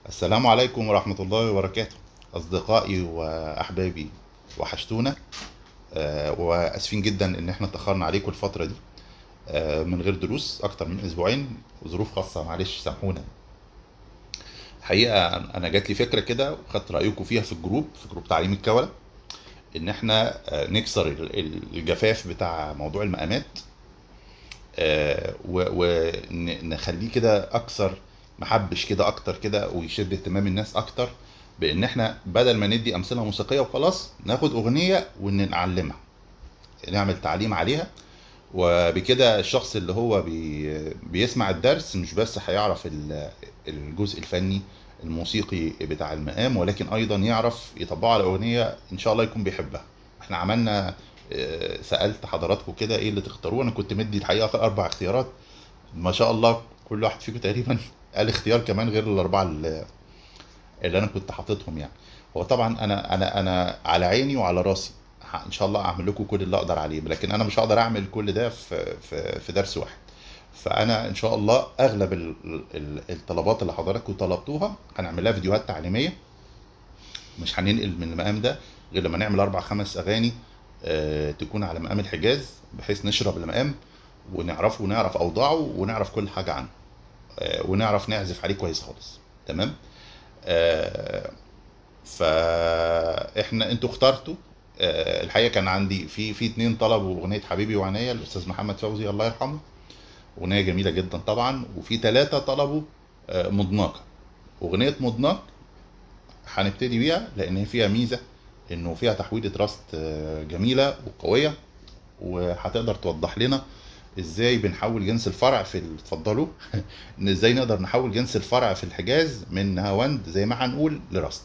السلام عليكم ورحمة الله وبركاته أصدقائي وأحبابي وحشتونا آه، وأسفين جدا إن إحنا اتأخرنا عليكم الفترة دي آه، من غير دروس أكتر من أسبوعين وظروف خاصة معلش سامحونا حقيقة أنا جات لي فكرة كده وخدت رأيكم فيها في الجروب في جروب تعليم الكولة إن إحنا آه، نكسر ال- ال- الجفاف بتاع موضوع المقامات ونخليه كده اكثر محبش كده اكتر كده ويشد اهتمام الناس اكتر بان احنا بدل ما ندي امثله موسيقيه وخلاص ناخد اغنيه ونعلمها نعمل تعليم عليها وبكده الشخص اللي هو بي بيسمع الدرس مش بس هيعرف ال- الجزء الفني الموسيقي بتاع المقام ولكن ايضا يعرف يطبقه على اغنيه ان شاء الله يكون بيحبها احنا عملنا آه، سالت حضراتكم كده ايه اللي تختاروه انا كنت مدي الحقيقه اربع اختيارات ما شاء الله كل واحد فيكم تقريبا قال اختيار كمان غير الاربعه اللي اللي انا كنت حاططهم يعني هو طبعا انا انا انا على عيني وعلى راسي ه- ان شاء الله اعمل لكم كل اللي اقدر عليه لكن انا مش هقدر اعمل كل ده في في في درس واحد فانا ان شاء الله اغلب ال- ال- الطلبات اللي حضراتكم طلبتوها هنعمل لها فيديوهات تعليميه مش هننقل من المقام ده غير لما نعمل اربع خمس اغاني آه، تكون على مقام الحجاز بحيث نشرب المقام ونعرفه ونعرف اوضاعه ونعرف كل حاجه عنه آه، ونعرف نعزف عليه كويس خالص تمام آه، فاحنا انتوا اخترتوا آه، الحقيقه كان عندي في في اتنين طلبوا اغنيه حبيبي وعناية الاستاذ محمد فوزي الله يرحمه اغنيه جميله جدا طبعا وفي ثلاثه طلبوا آه، مضناك اغنيه مضناك هنبتدي بيها لان هي فيها ميزه انه فيها تحويله راست آه، جميله وقويه وهتقدر توضح لنا ازاي بنحول جنس الفرع في ال- اتفضلوا ان ازاي نقدر نحول جنس الفرع في الحجاز من هاوند زي ما هنقول لراست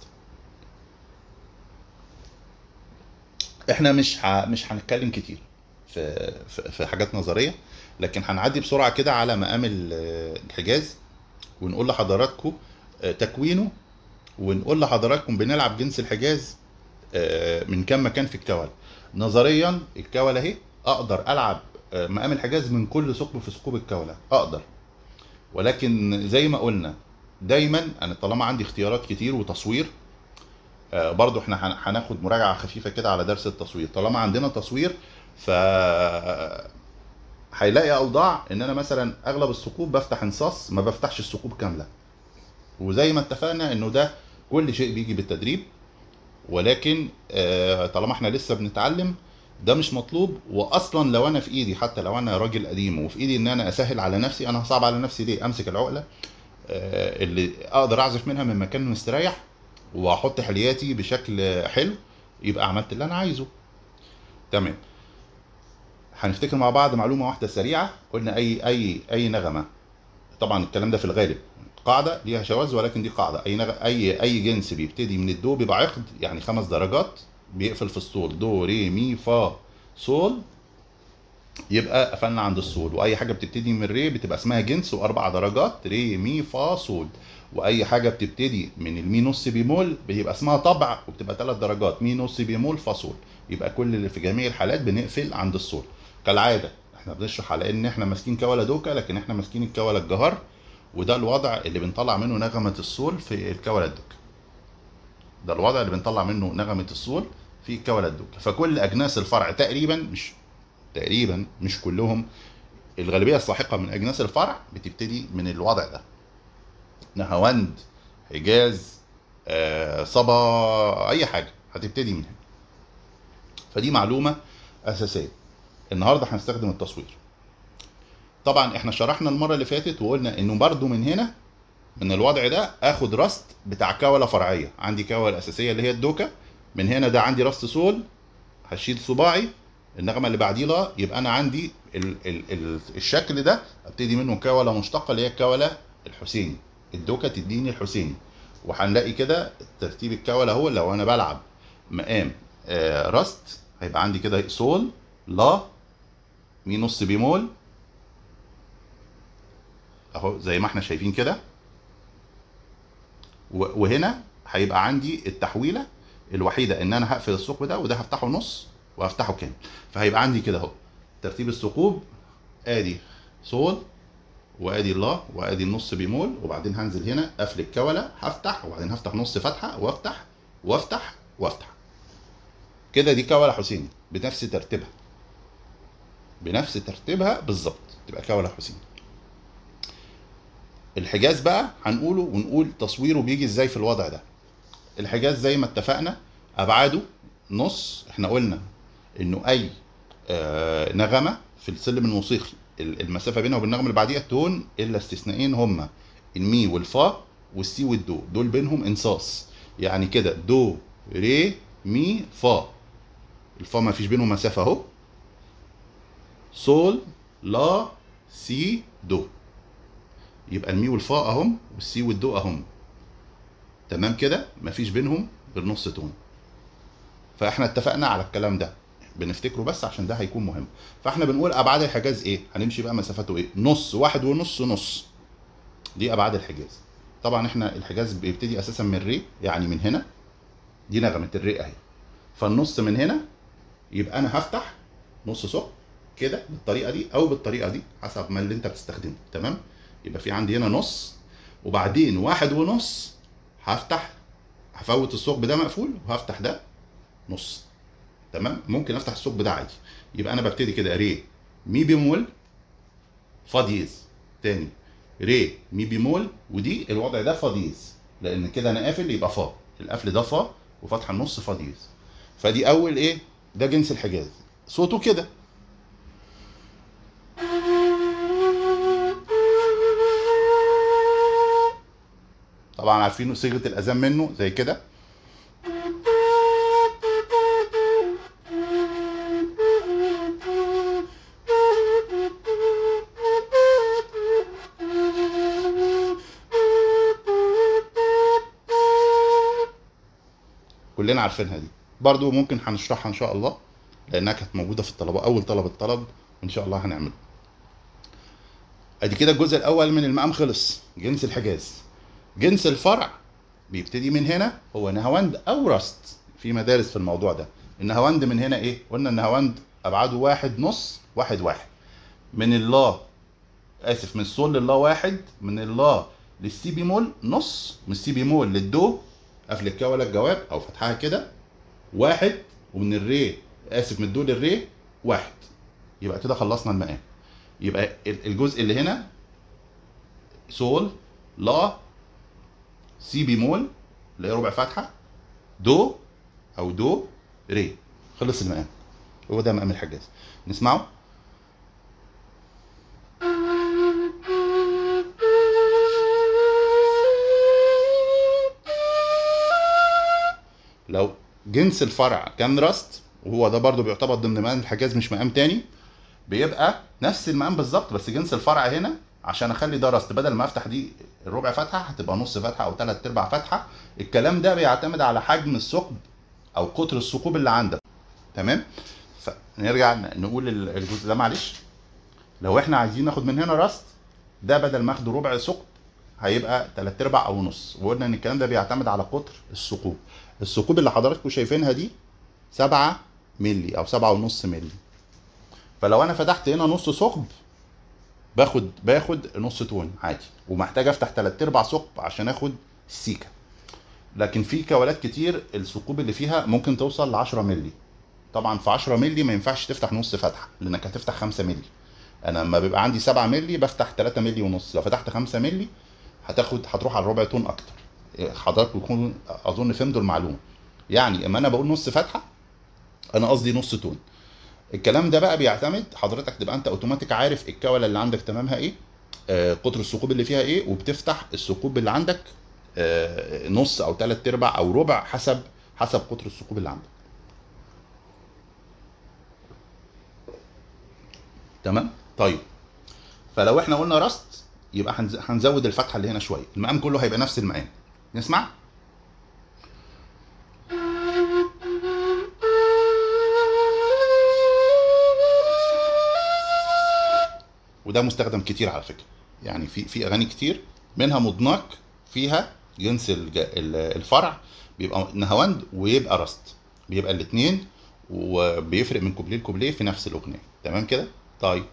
احنا مش ه... مش هنتكلم كتير في في في حاجات نظريه لكن هنعدي بسرعه كده على مقام ال- الحجاز ونقول لحضراتكم آه، تكوينه ونقول لحضراتكم بنلعب جنس الحجاز آه، من كام مكان في الكولا نظريا الكولا اهي اقدر العب آه، مقام الحجاز من كل ثقب في ثقوب الكولا اقدر ولكن زي ما قلنا دايما انا طالما عندي اختيارات كتير وتصوير آه، برضو احنا هن- هناخد مراجعه خفيفه كده على درس التصوير طالما عندنا تصوير ف هيلاقي اوضاع ان انا مثلا اغلب الثقوب بفتح انصاص ما بفتحش الثقوب كامله وزي ما اتفقنا انه ده كل شيء بيجي بالتدريب ولكن آه، طالما احنا لسه بنتعلم ده مش مطلوب واصلا لو انا في ايدي حتى لو انا راجل قديم وفي ايدي ان انا اسهل على نفسي انا هصعب على نفسي ليه امسك العقله آه، اللي اقدر اعزف منها من مكان مستريح واحط حلياتي بشكل حلو يبقى عملت اللي انا عايزه تمام هنفتكر مع بعض معلومه واحده سريعه قلنا اي اي اي نغمه طبعا الكلام ده في الغالب قاعده ليها شواذ ولكن دي قاعده اي نغ... اي اي جنس بيبتدي من الدو بيبقى عقد يعني خمس درجات بيقفل في الصول دو ري مي فا صول يبقى قفلنا عند الصول واي حاجه بتبتدي من ري بتبقى اسمها جنس واربع درجات ري مي فا صول واي حاجه بتبتدي من المي نص بيمول بيبقى اسمها طبع وبتبقى ثلاث درجات مي نص بيمول فا صول يبقى كل اللي في جميع الحالات بنقفل عند الصول كالعاده احنا بنشرح على ان احنا ماسكين كولا دوكا لكن احنا ماسكين الكولا الجهر وده الوضع اللي بنطلع منه نغمه الصول في الكولا الدوكا ده الوضع اللي بنطلع منه نغمه الصول في الكولا الدوكا فكل اجناس الفرع تقريبا مش تقريبا مش كلهم الغالبيه الساحقه من اجناس الفرع بتبتدي من الوضع ده نهاوند حجاز آه، صبا اي حاجه هتبتدي من هنا فدي معلومه اساسيه النهارده هنستخدم التصوير طبعا احنا شرحنا المره اللي فاتت وقلنا انه برضو من هنا من الوضع ده اخد راست بتاع كولا فرعيه عندي كولا اساسيه اللي هي الدوكا من هنا ده عندي راست سول هشيل صباعي النغمه اللي بعديه لا يبقى انا عندي ال ال ال الشكل ده ابتدي منه كولا مشتقه اللي هي الكولا الحسيني الدوكا تديني الحسيني وهنلاقي كده ترتيب الكولا هو لو انا بلعب مقام آه راست هيبقى عندي كده سول لا مي نص بيمول اهو زي ما احنا شايفين كده و- وهنا هيبقى عندي التحويله الوحيده ان انا هقفل الثقب ده وده هفتحه نص وهفتحه كامل فهيبقى عندي كده اهو ترتيب الثقوب ادي سول وادي الله وادي النص بيمول وبعدين هنزل هنا قفل الكوله هفتح وبعدين هفتح نص فتحه وافتح وافتح وافتح كده دي كوله حسيني بنفس ترتيبها بنفس ترتيبها بالظبط تبقى كوله حسيني الحجاز بقى هنقوله ونقول تصويره بيجي ازاي في الوضع ده الحجاز زي ما اتفقنا ابعاده نص احنا قلنا انه اي آه نغمه في السلم الموسيقي ال- المسافه بينها وبين النغمه اللي بعديها تون الا استثنائين هما المي والفا والسي والدو دول بينهم انصاص يعني كده دو ري مي فا الفا ما فيش بينهم مسافه اهو سول لا سي دو يبقى المي والفا اهم والسي والدو اهم تمام كده مفيش بينهم غير نص تون فاحنا اتفقنا على الكلام ده بنفتكره بس عشان ده هيكون مهم فاحنا بنقول ابعاد الحجاز ايه هنمشي بقى مسافته ايه نص واحد ونص نص دي ابعاد الحجاز طبعا احنا الحجاز بيبتدي اساسا من ري يعني من هنا دي نغمه الري اهي فالنص من هنا يبقى انا هفتح نص ثقب كده بالطريقه دي او بالطريقه دي حسب ما اللي انت بتستخدمه تمام يبقى في عندي هنا نص وبعدين واحد ونص هفتح هفوت الثقب ده مقفول وهفتح ده نص تمام ممكن افتح الثقب ده عادي يبقى انا ببتدي كده ري مي بيمول فا ديز تاني ري مي بيمول ودي الوضع ده فا ديز لان كده انا قافل يبقى فا القفل ده فا وفتح النص فا ديز فدي اول ايه ده جنس الحجاز صوته كده طبعا عارفين صيغه الاذان منه زي كده كلنا عارفينها دي برضو ممكن هنشرحها ان شاء الله لانها كانت موجوده في الطلبه اول طلب الطلب وان شاء الله هنعمله ادي كده الجزء الاول من المقام خلص جنس الحجاز جنس الفرع بيبتدي من هنا هو نهاوند او راست في مدارس في الموضوع ده النهاوند من هنا ايه قلنا النهاوند ابعاده واحد نص واحد واحد من اللا اسف من الصول للا واحد من اللا للسي بيمول نص من السي بيمول للدو قفل الكوله الجواب او فتحها كده واحد ومن الري اسف من الدو للري واحد يبقى كده خلصنا المقام يبقى ال- الجزء اللي هنا سول لا سي بيمول اللي هي ربع فتحه دو او دو ري خلص المقام هو ده مقام الحجاز نسمعه لو جنس الفرع كان راست وهو ده برضو بيعتبر ضمن مقام الحجاز مش مقام تاني بيبقى نفس المقام بالظبط بس جنس الفرع هنا عشان اخلي ده راست بدل ما افتح دي الربع فتحه هتبقى نص فتحه او ثلاث ارباع فتحه الكلام ده بيعتمد على حجم الثقب او قطر الثقوب اللي عندك تمام فنرجع نقول ال- الجزء ده معلش لو احنا عايزين ناخد من هنا راست ده بدل ما اخده ربع ثقب هيبقى ثلاث ارباع او نص وقلنا ان الكلام ده بيعتمد على قطر الثقوب الثقوب اللي حضراتكم شايفينها دي 7 مللي او 7 ونص مللي فلو انا فتحت هنا نص ثقب باخد باخد نص تون عادي ومحتاج افتح تلات ارباع ثقب عشان اخد السيكه لكن في كوالات كتير الثقوب اللي فيها ممكن توصل ل 10 مللي طبعا في 10 مللي ما ينفعش تفتح نص فتحه لانك هتفتح 5 مللي انا لما بيبقى عندي 7 مللي بفتح 3 مللي ونص لو فتحت 5 مللي هتاخد هتروح على ربع تون اكتر حضرتك بيكون اظن فهمتوا المعلومه يعني اما انا بقول نص فتحه انا قصدي نص تون الكلام ده بقى بيعتمد حضرتك تبقى انت اوتوماتيك عارف الكوله اللي عندك تمامها ايه آه قطر الثقوب اللي فيها ايه وبتفتح الثقوب اللي عندك آه نص او ثلاث ارباع او ربع حسب حسب قطر الثقوب اللي عندك تمام طيب فلو احنا قلنا راست يبقى هنز- هنزود الفتحه اللي هنا شويه المقام كله هيبقى نفس المقام نسمع وده مستخدم كتير على فكره يعني في في اغاني كتير منها مضناك فيها جنس الج- ال- الفرع بيبقى نهاوند ويبقى راست بيبقى الاثنين وبيفرق من كوبليه لكوبليه في نفس الاغنيه تمام كده طيب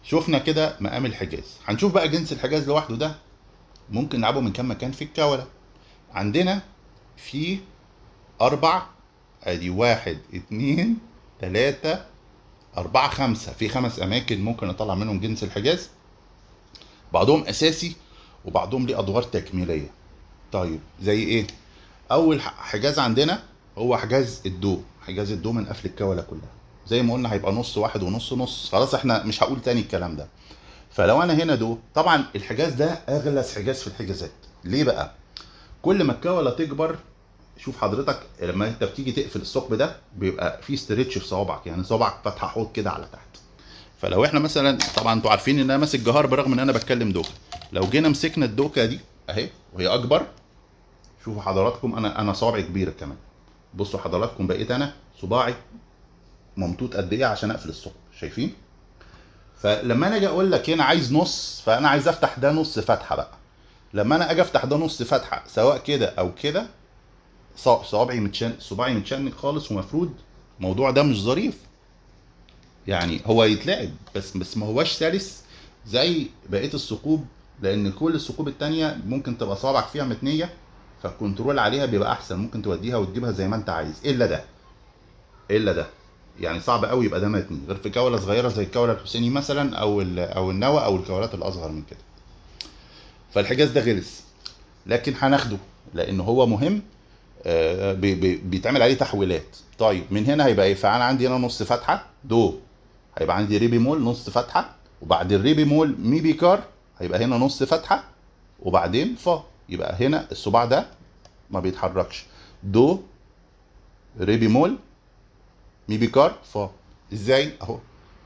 شفنا كده مقام الحجاز هنشوف بقى جنس الحجاز لوحده ده ممكن نلعبه من كام مكان في الكوله عندنا في اربع ادي واحد اتنين تلاتة أربعة خمسة في خمس أماكن ممكن نطلع منهم جنس الحجاز بعضهم أساسي وبعضهم ليه أدوار تكميلية طيب زي إيه؟ أول ح- حجاز عندنا هو حجاز الدو حجاز الدو من قفل الكولة كلها زي ما قلنا هيبقى نص واحد ونص نص خلاص احنا مش هقول تاني الكلام ده فلو انا هنا دو طبعا الحجاز ده اغلس حجاز في الحجازات ليه بقى كل ما الكوله تكبر شوف حضرتك لما انت بتيجي تقفل الثقب ده بيبقى في استرتش في صوابعك يعني صوابعك فاتحه حوض كده على تحت فلو احنا مثلا طبعا انتوا عارفين ان انا ماسك جهار برغم ان انا بتكلم دوكه لو جينا مسكنا الدوكه دي اهي وهي اكبر شوفوا حضراتكم انا انا صوابعي كبيره كمان بصوا حضراتكم بقيت انا صباعي ممطوط قد ايه عشان اقفل الثقب شايفين فلما انا اجي اقول لك هنا عايز نص فانا عايز افتح ده نص فتحه بقى لما انا اجي افتح ده نص فتحه سواء كده او كده صا- صوابعي متشن صباعي متشنج خالص ومفروض الموضوع ده مش ظريف يعني هو يتلعب بس بس ما هواش سلس زي بقيه الثقوب لان كل الثقوب التانية ممكن تبقى صوابعك فيها متنيه فالكنترول عليها بيبقى احسن ممكن توديها وتجيبها زي ما انت عايز الا ده الا ده يعني صعب قوي يبقى ده متني غير في كوله صغيره زي الكوله الحسيني مثلا او ال- او النوى او الكولات الاصغر من كده فالحجاز ده غلس لكن هناخده لان هو مهم آه، بي- بي- بيتعمل عليه تحويلات طيب من هنا هيبقى ايه فانا عندي هنا نص فتحه دو هيبقى عندي ري بيمول نص فتحه وبعد الري بيمول مي بيكار هيبقى هنا نص فتحه وبعدين فا يبقى هنا الصباع ده ما بيتحركش دو ري بيمول مي بيكار فا ازاي اهو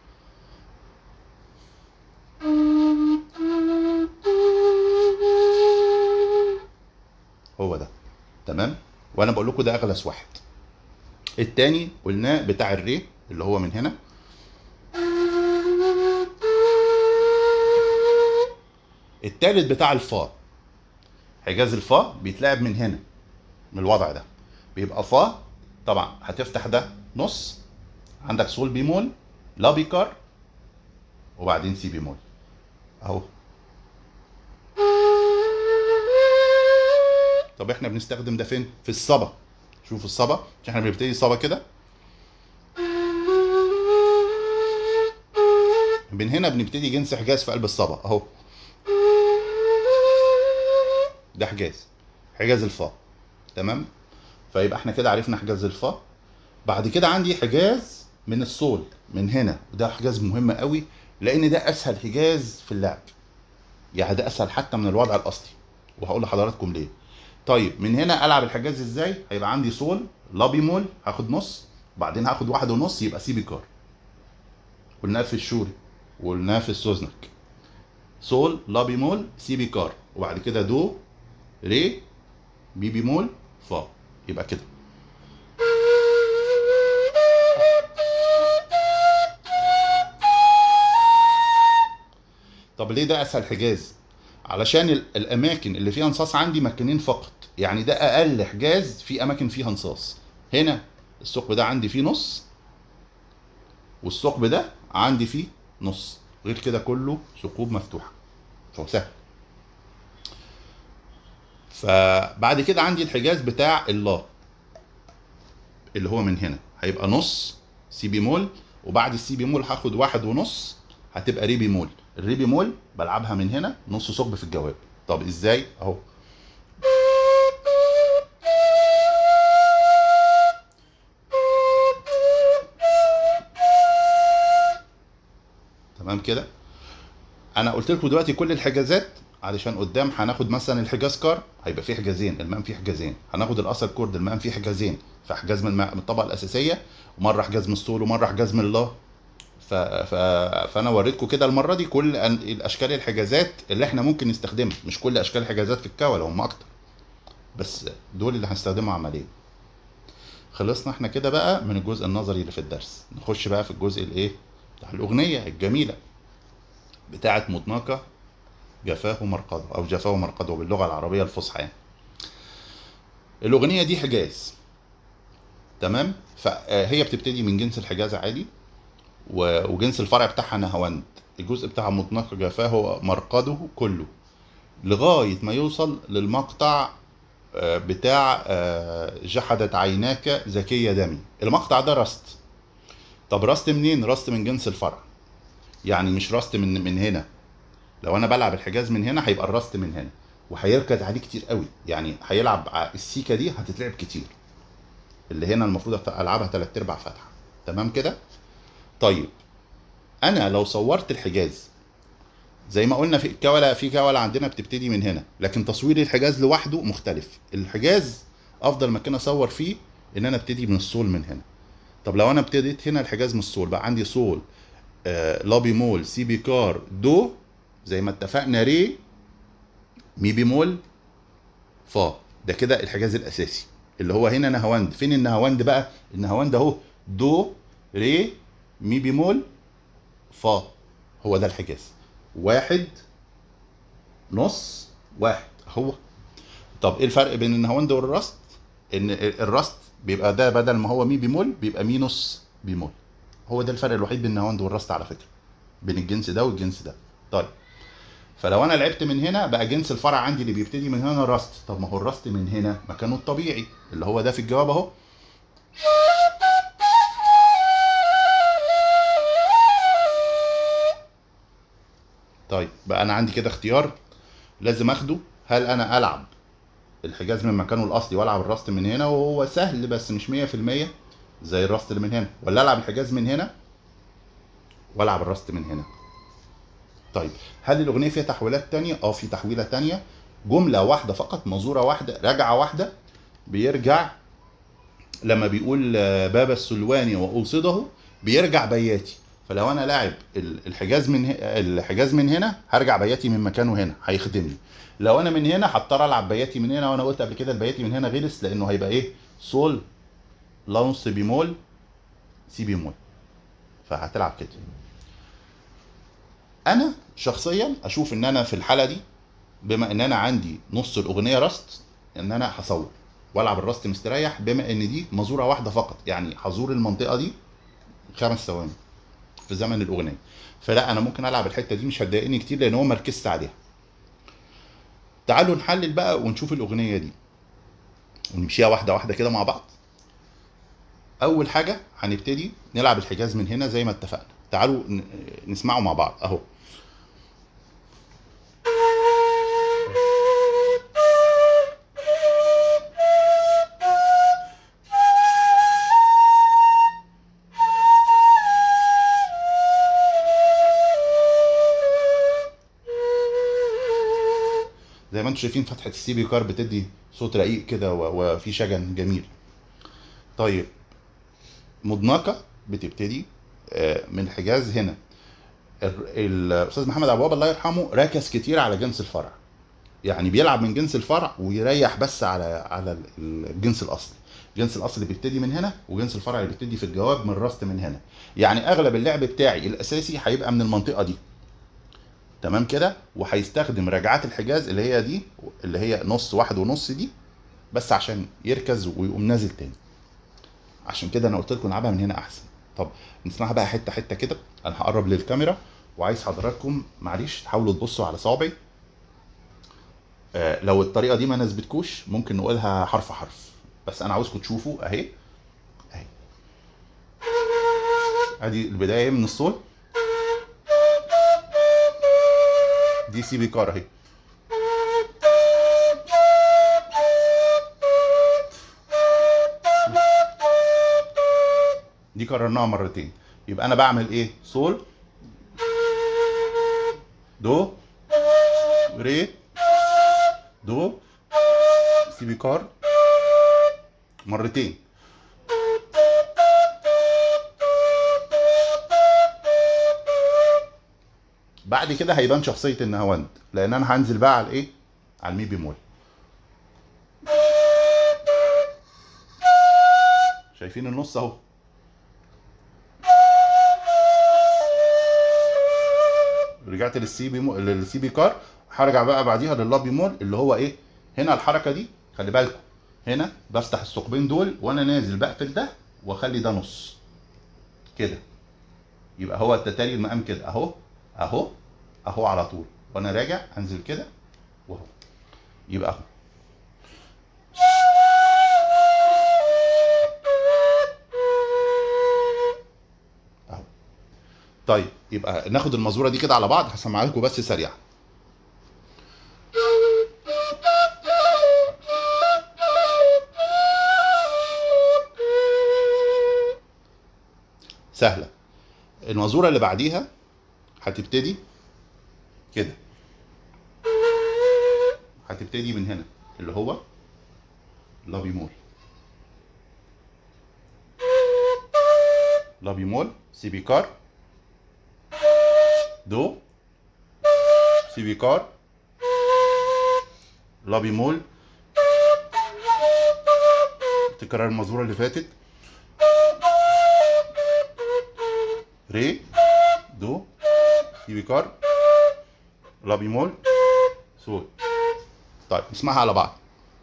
هو ده تمام وانا بقول لكم ده اغلس واحد التاني قلناه بتاع الري اللي هو من هنا التالت بتاع الفا حجاز الفا بيتلعب من هنا من الوضع ده بيبقى فا طبعا هتفتح ده نص عندك سول بيمول لا بيكار وبعدين سي بيمول اهو طب احنا بنستخدم ده فين في الصبا شوف الصبا عشان احنا بنبتدي الصبا كده من هنا بنبتدي جنس حجاز في قلب الصبا اهو ده حجاز حجاز الفا تمام فيبقى احنا كده عرفنا حجاز الفا بعد كده عندي حجاز من الصول من هنا وده حجاز مهم قوي لان ده اسهل حجاز في اللعب يعني ده اسهل حتى من الوضع الاصلي وهقول لحضراتكم ليه طيب من هنا العب الحجاز ازاي هيبقى عندي صول لا بيمول هاخد نص بعدين هاخد واحد ونص يبقى سي بيكار قلناه في الشوري وقلناه في السوزنك صول لا بيمول سي بيكار وبعد كده دو ري بي بيمول فا يبقى كده طب ليه ده اسهل حجاز علشان ال- الاماكن اللي فيها انصاص عندي مكانين فقط يعني ده اقل حجاز في اماكن فيها انصاص هنا الثقب ده عندي فيه نص والثقب ده عندي فيه نص غير كده كله ثقوب مفتوحه فهو سهل فبعد كده عندي الحجاز بتاع اللا اللي هو من هنا هيبقى نص سي بيمول وبعد السي بيمول هاخد واحد ونص هتبقى ري بيمول الري بيمول بلعبها من هنا نص ثقب في الجواب طب ازاي اهو تمام كده انا قلت لكم دلوقتي كل الحجازات علشان قدام هناخد مثلا الحجاز كار هيبقى فيه حجازين المقام فيه حجازين هناخد الاثر كورد المقام فيه حجازين فحجاز من الم- من الطبقه الاساسيه ومره حجاز من السول ومره حجاز من الله ف... ف... فانا وريتكم كده المره دي كل أن... الاشكال الحجازات اللي احنا ممكن نستخدمها مش كل اشكال الحجازات في الكوله هم اكتر بس دول اللي هنستخدمهم عمليا خلصنا احنا كده بقى من الجزء النظري اللي في الدرس نخش بقى في الجزء الايه بتاع الاغنيه الجميله بتاعه مضناكه جفاه مرقده او جفاه مرقده باللغه العربيه الفصحى يعني الاغنيه دي حجاز تمام فهي بتبتدي من جنس الحجاز عادي و- وجنس الفرع بتاعها نهاوند الجزء بتاعها مطنق جفاه مرقده كله لغاية ما يوصل للمقطع آه، بتاع آه، جحدت عيناك زكية دمي المقطع ده رست طب رست منين رست من جنس الفرع يعني مش رست من من هنا لو انا بلعب الحجاز من هنا هيبقى الرست من هنا وهيركز عليه كتير قوي يعني هيلعب ع- السيكه دي هتتلعب كتير اللي هنا المفروض أت- العبها تلات ارباع فتحه تمام كده طيب انا لو صورت الحجاز زي ما قلنا في الكولا في كولا عندنا بتبتدي من هنا لكن تصوير الحجاز لوحده مختلف الحجاز افضل مكان اصور فيه ان انا ابتدي من الصول من هنا طب لو انا ابتديت هنا الحجاز من الصول بقى عندي صول آه لا بيمول سي بيكار دو زي ما اتفقنا ري مي بيمول فا ده كده الحجاز الاساسي اللي هو هنا نهاوند فين النهاوند بقى النهاوند اهو دو ري مي بيمول فا هو ده الحجاز واحد نص واحد هو طب ايه الفرق بين النهاوند والرست ان الرست بيبقى ده بدل ما هو مي بيمول بيبقى مي نص بيمول هو ده الفرق الوحيد بين النهاوند والرست على فكره بين الجنس ده والجنس ده طيب فلو انا لعبت من هنا بقى جنس الفرع عندي اللي بيبتدي من هنا الرست طب ما هو الرست من هنا مكانه الطبيعي اللي هو ده في الجواب اهو طيب بقى انا عندي كده اختيار لازم اخده هل انا العب الحجاز من مكانه الاصلي والعب الرست من هنا وهو سهل بس مش 100% زي الرست اللي من هنا ولا العب الحجاز من هنا والعب الرست من هنا طيب هل الاغنيه فيها تحويلات تانية اه في تحويله تانية جمله واحده فقط مزوره واحده رجعه واحده بيرجع لما بيقول آه، باب السلواني واوصده بيرجع بياتي فلو انا لاعب ال- الحجاز من ه- الحجاز من هنا هرجع بياتي من مكانه هنا هيخدمني لو انا من هنا هضطر العب بياتي من هنا وانا قلت قبل كده البياتي من هنا غلس لانه هيبقى ايه سول لونس بيمول سي بيمول فهتلعب كده انا شخصيا اشوف ان انا في الحاله دي بما ان انا عندي نص الاغنيه رست ان انا هصور والعب الرست مستريح بما ان دي مزوره واحده فقط يعني هزور المنطقه دي خمس ثواني في زمن الاغنيه فلا انا ممكن العب الحته دي مش هتضايقني كتير لان هو مركزت عليها تعالوا نحلل بقى ونشوف الاغنيه دي ونمشيها واحده واحده كده مع بعض اول حاجه هنبتدي نلعب الحجاز من هنا زي ما اتفقنا تعالوا ن- نسمعه مع بعض اهو زي ما انتم شايفين فتحه السي بي كار بتدي صوت رقيق كده و- وفي شجن جميل طيب مضناقه بتبتدي آه، من الحجاز هنا ال- الاستاذ محمد عبد الوهاب الله يرحمه ركز كتير على جنس الفرع يعني بيلعب من جنس الفرع ويريح بس على على ال- الجنس الاصلي الجنس الاصلي بيبتدي من هنا وجنس الفرع اللي بيبتدي في الجواب من الراست من هنا يعني اغلب اللعب بتاعي الاساسي هيبقى من المنطقه دي تمام كده وهيستخدم رجعات الحجاز اللي هي دي اللي هي نص واحد ونص دي بس عشان يركز ويقوم نازل تاني عشان كده انا قلت لكم نلعبها من هنا احسن طب نسمعها بقى حته حته كده انا هقرب للكاميرا وعايز حضراتكم معلش تحاولوا تبصوا على صوابعي آه لو الطريقه دي ما ناسبتكوش ممكن نقولها حرف حرف بس انا عاوزكم تشوفوا اهي اهي ادي البدايه من الصول دي سي بي كار اهي دي كررناها مرتين يبقى انا بعمل ايه سول دو ري دو سي بي كار مرتين بعد كده هيبان شخصية النهاوند لأن أنا هنزل بقى على إيه؟ على المي بيمول شايفين النص أهو رجعت للسي بي مو... للسي بي كار هرجع بقى بعديها لللا بيمول اللي هو ايه هنا الحركه دي خلي بالكم هنا بفتح الثقبين دول وانا نازل بقفل ده واخلي ده نص كده يبقى هو التتالي المقام كده اهو اهو اهو على طول وانا راجع انزل كده واهو يبقى اهو اهو طيب يبقى ناخد المزوره دي كده على بعض هسمعها لكم بس سريعه سهله المزوره اللي بعديها هتبتدي كده هتبتدي من هنا اللي هو لا بيمول لا بيمول سي بيكار دو سي بيكار لا بيمول تكرر المزورة اللي فاتت ري دو سي بيكار لا بيمول سول طيب نسمعها على بعض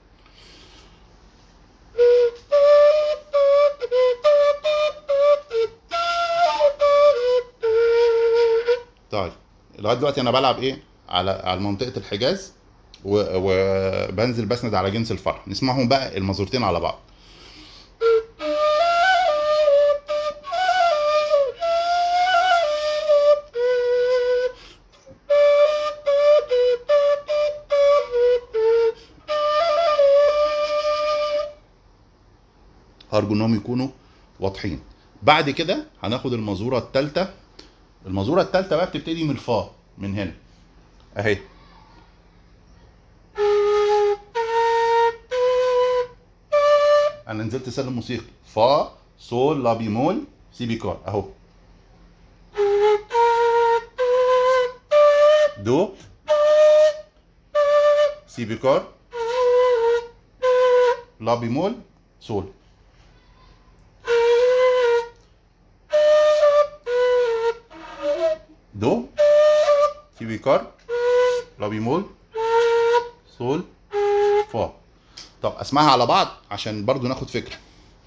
طيب لغايه دلوقتي انا بلعب ايه على على منطقه الحجاز و- وبنزل بسند على جنس الفرح نسمعهم بقى المزورتين على بعض هرجو انهم يكونوا واضحين بعد كده هناخد المزوره الثالثه المزوره الثالثه بقى بتبتدي من الفا من هنا اهي انا نزلت سلم موسيقي فا صول لا بيمول سي بيكار اهو دو سي بيكار لا بيمول صول دو سي بيكار لا بيمول صول فا طب اسمعها على بعض عشان برضو ناخد فكره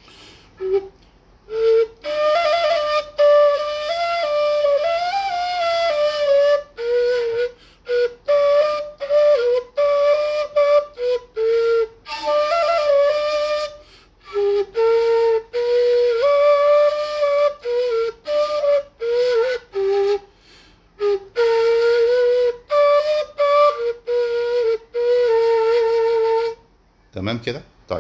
تمام كده طيب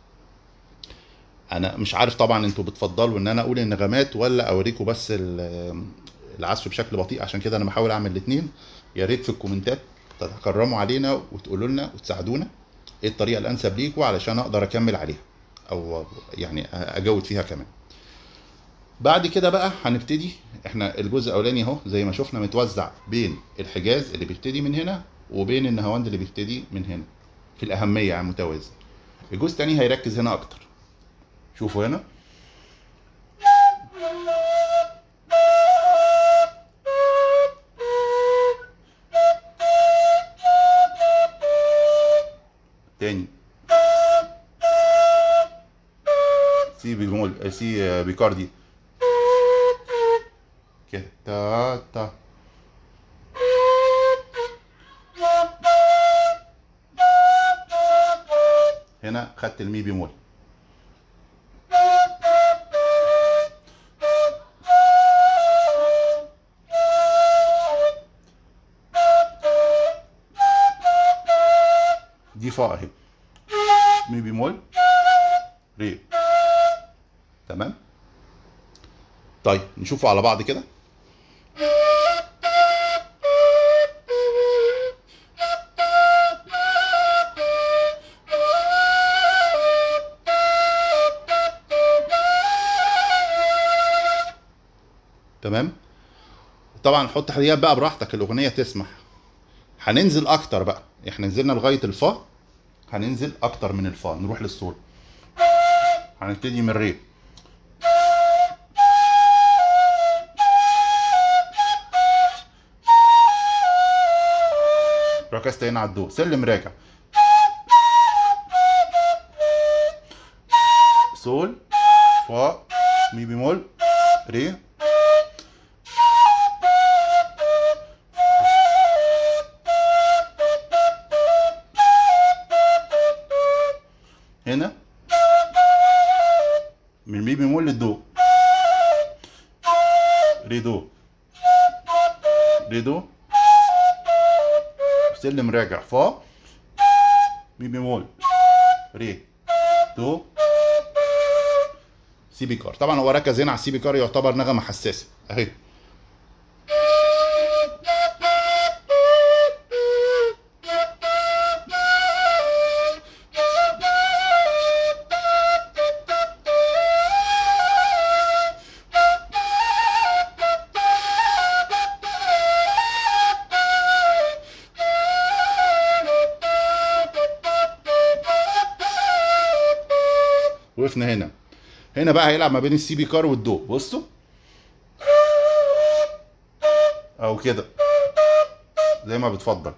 انا مش عارف طبعا انتوا بتفضلوا ان انا اقول النغمات ولا اوريكم بس ال- العزف بشكل بطيء عشان كده انا بحاول اعمل الاثنين يا ريت في الكومنتات تتكرموا علينا وتقولوا لنا وتساعدونا ايه الطريقه الانسب ليكم علشان اقدر اكمل عليها او يعني اجود فيها كمان بعد كده بقى هنبتدي احنا الجزء الاولاني اهو زي ما شفنا متوزع بين الحجاز اللي بيبتدي من هنا وبين النهاوند اللي بيبتدي من هنا في الاهميه يعني متوازن الجزء الثاني هيركز هنا اكتر شوفوا هنا تاني سي بيمول سي بيكاردي كده تا تا هنا خدت المي بيمول دي فا اهي مي بيمول ري تمام طيب نشوفه على بعض كده تمام طبعا حط حريات بقى براحتك الاغنيه تسمح هننزل اكتر بقى احنا نزلنا لغايه الفا هننزل اكتر من الفا نروح للصول هنبتدي من الري ركزت هنا على الدو سلم راجع سول فا مي بيمول ري هنا من مي بيمول للدو ري دو ري دو سلم راجع فا مي بيمول ري دو سي بيكار طبعا هو ركز هنا على السي بيكار يعتبر نغمه حساسه اهي وقفنا هنا هنا بقى هيلعب ما بين السي بي كار والدو بصوا او كده زي ما بتفضل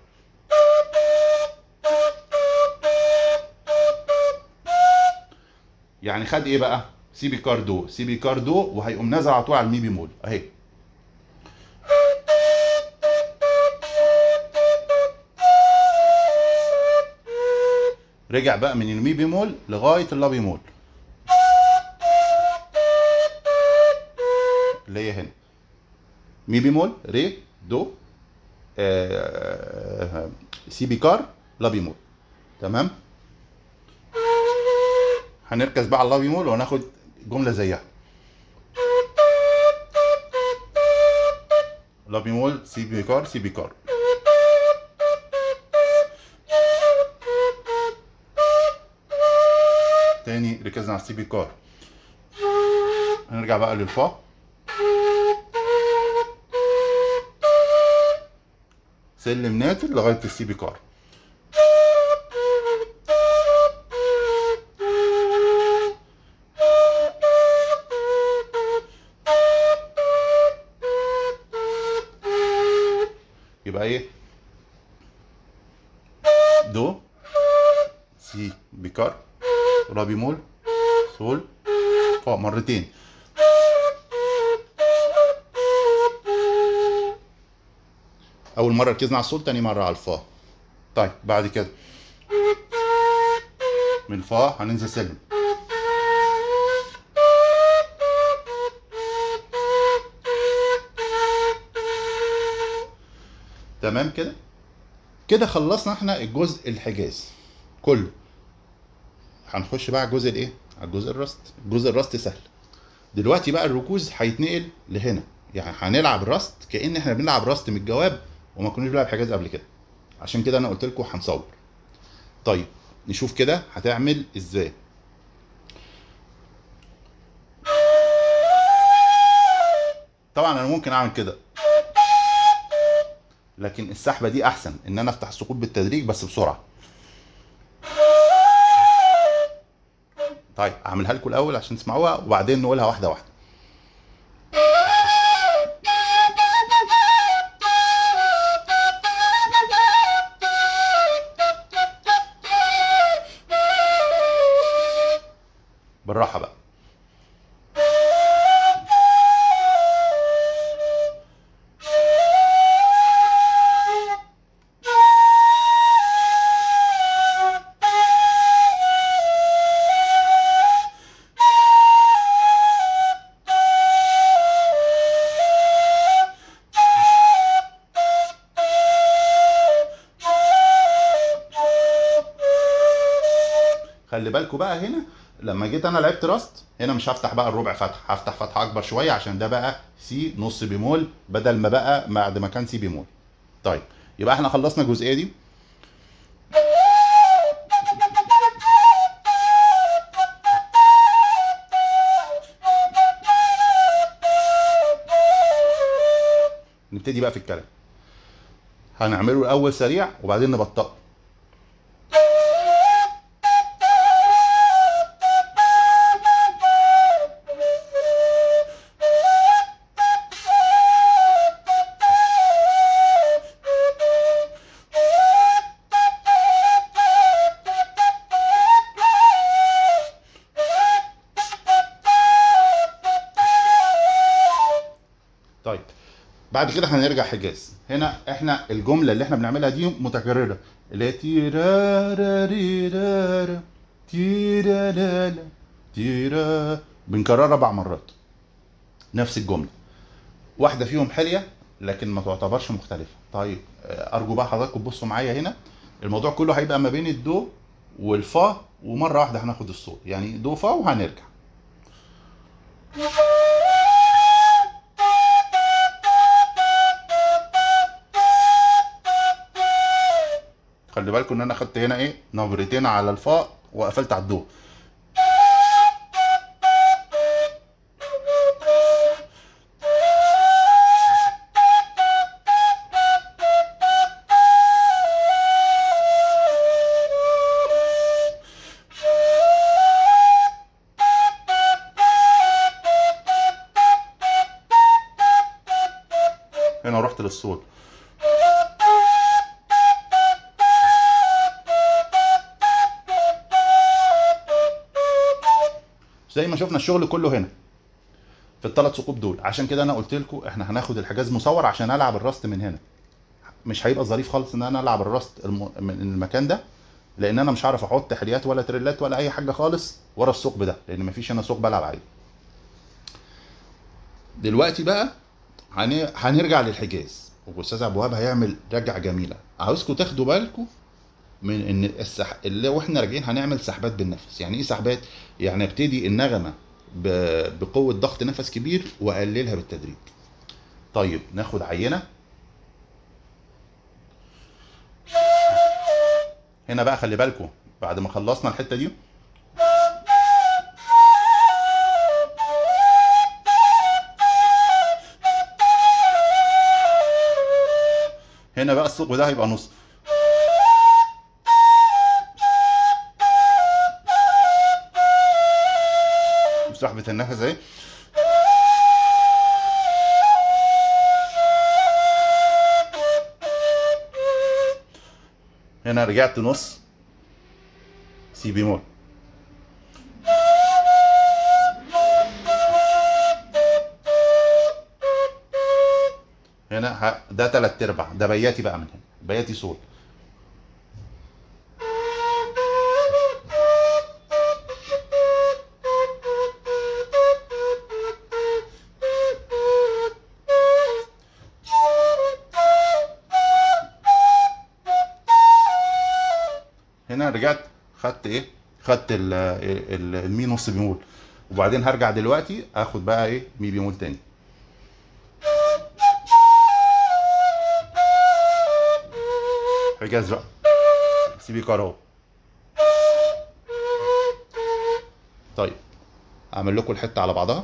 يعني خد ايه بقى سي بي كار دو سي بي كار دو وهيقوم نازل على طول على المي بيمول اهي رجع بقى من المي بيمول لغايه اللا بيمول اللي هي هنا مي بيمول ري دو آه سي بيكار لا بيمول تمام هنركز بقى على اللا بيمول وهناخد جمله زيها لا بيمول سي بيكار سي بيكار تاني ركزنا على السي بيكار هنرجع بقى للفا سلم ناتل لغايه السي بيكار يبقى ايه دو سي بيكار را بيمول سول فا مرتين اول مره ركزنا على السول تاني مره على الفا طيب بعد كده من الفا هننزل سلم تمام كده كده خلصنا احنا الجزء الحجاز كله هنخش بقى على الجزء الايه على الجزء الراست الجزء الراست سهل دلوقتي بقى الركوز هيتنقل لهنا يعني هنلعب راست كان احنا بنلعب راست من الجواب وما كناش بنلعب حجاز قبل كده عشان كده انا قلت لكم هنصور طيب نشوف كده هتعمل ازاي طبعا انا ممكن اعمل كده لكن السحبه دي احسن ان انا افتح السقوط بالتدريج بس بسرعه طيب اعملها لكم الاول عشان تسمعوها وبعدين نقولها واحده واحده بالراحه بقى خلي بالكوا بقى هنا لما جيت انا لعبت راست هنا مش هفتح بقى الربع فتح هفتح فتحه اكبر شويه عشان ده بقى سي نص بيمول بدل ما بقى بعد ما كان سي بيمول طيب يبقى احنا خلصنا الجزئيه دي نبتدي بقى في الكلام هنعمله الاول سريع وبعدين نبطئه طيب بعد كده هنرجع حجاز هنا احنا الجمله اللي احنا بنعملها دي متكرره اللي هي تيراراريرارا تيرا لا لا تيرا بنكررها اربع مرات نفس الجمله واحده فيهم حليه لكن ما تعتبرش مختلفه طيب آه، ارجو بقى حضراتكم تبصوا معايا هنا الموضوع كله هيبقى ما بين الدو والفا ومره واحده هناخد الصوت يعني دو فا وهنرجع خلي بالكم ان انا خدت هنا ايه نبرتين على الفا وقفلت على الدو هنا رحت للصوت زي ما شفنا الشغل كله هنا في الثلاث ثقوب دول عشان كده انا قلت لكم احنا هناخد الحجاز مصور عشان العب الراست من هنا مش هيبقى ظريف خالص ان انا العب الراست الم... من المكان ده لان انا مش هعرف احط حليات ولا تريلات ولا اي حاجه خالص ورا الثقب ده لان مفيش هنا ثقب العب عليه دلوقتي بقى هن... هنرجع للحجاز واستاذ ابو وهاب هيعمل رجعه جميله عاوزكم تاخدوا بالكم من ان السح... اللي واحنا راجعين هنعمل سحبات بالنفس يعني ايه سحبات يعني ابتدي النغمه ب... بقوه ضغط نفس كبير واقللها بالتدريج طيب ناخد عينه هنا بقى خلي بالكم بعد ما خلصنا الحته دي هنا بقى الثقب ده هيبقى نص سحبة النفس اهي هنا رجعت نص سي بيمول هنا ه- ده تلات ارباع ده بياتي بقى من هنا بياتي صوت هنا رجعت خدت ايه خدت ال- ال- المي نص بيمول وبعدين هرجع دلوقتي اخد بقى ايه مي بيمول تاني حجاز بقى سيبي اهو طيب اعمل لكم الحته على بعضها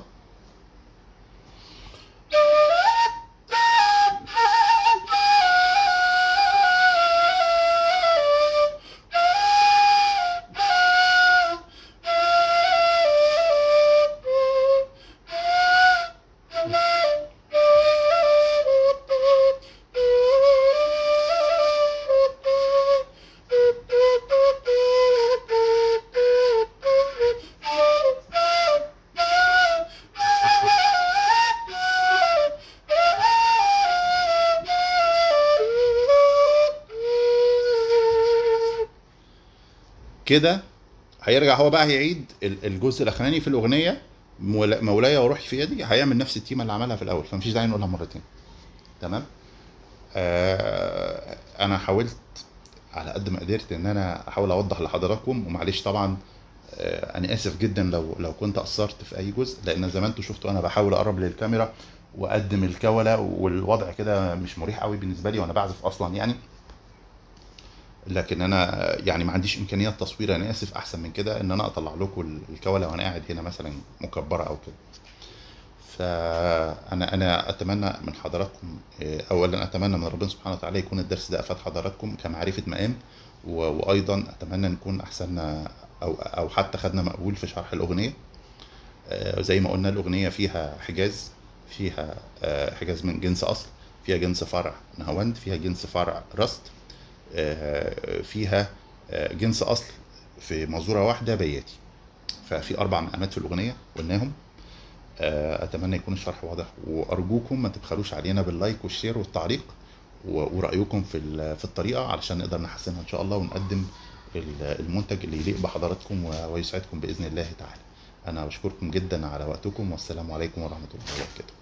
كده هيرجع هو بقى هيعيد ال- الجزء الاخراني في الاغنيه مولا- مولاي وروحي في يدي هيعمل نفس التيمه اللي عملها في الاول فمفيش داعي نقولها مرتين تمام آه انا حاولت على قد ما قدرت ان انا احاول اوضح لحضراتكم ومعلش طبعا آه انا اسف جدا لو لو كنت قصرت في اي جزء لان زي ما انتم شفتوا انا بحاول اقرب للكاميرا واقدم الكوله والوضع كده مش مريح قوي بالنسبه لي وانا بعزف اصلا يعني لكن انا يعني ما عنديش امكانيات تصوير انا اسف احسن من كده ان انا اطلع لكم الكوله وانا قاعد هنا مثلا مكبره او كده فانا انا اتمنى من حضراتكم آه، اولا اتمنى من ربنا سبحانه وتعالى يكون الدرس ده افاد حضراتكم كمعرفه مقام و- وايضا اتمنى نكون احسننا او او حتى خدنا مقبول في شرح الاغنيه آه، زي ما قلنا الاغنيه فيها حجاز فيها آه، حجاز من جنس اصل فيها جنس فرع نهاوند فيها جنس فرع رست آه، فيها آه، جنس اصل في مزوره واحده بياتي ففي اربع مقامات في الاغنيه قلناهم آه، اتمنى يكون الشرح واضح وارجوكم ما تبخلوش علينا باللايك والشير والتعليق و- ورايكم في ال- في الطريقه علشان نقدر نحسنها ان شاء الله ونقدم ال- المنتج اللي يليق بحضراتكم و- ويسعدكم باذن الله تعالى انا بشكركم جدا على وقتكم والسلام عليكم ورحمه الله وبركاته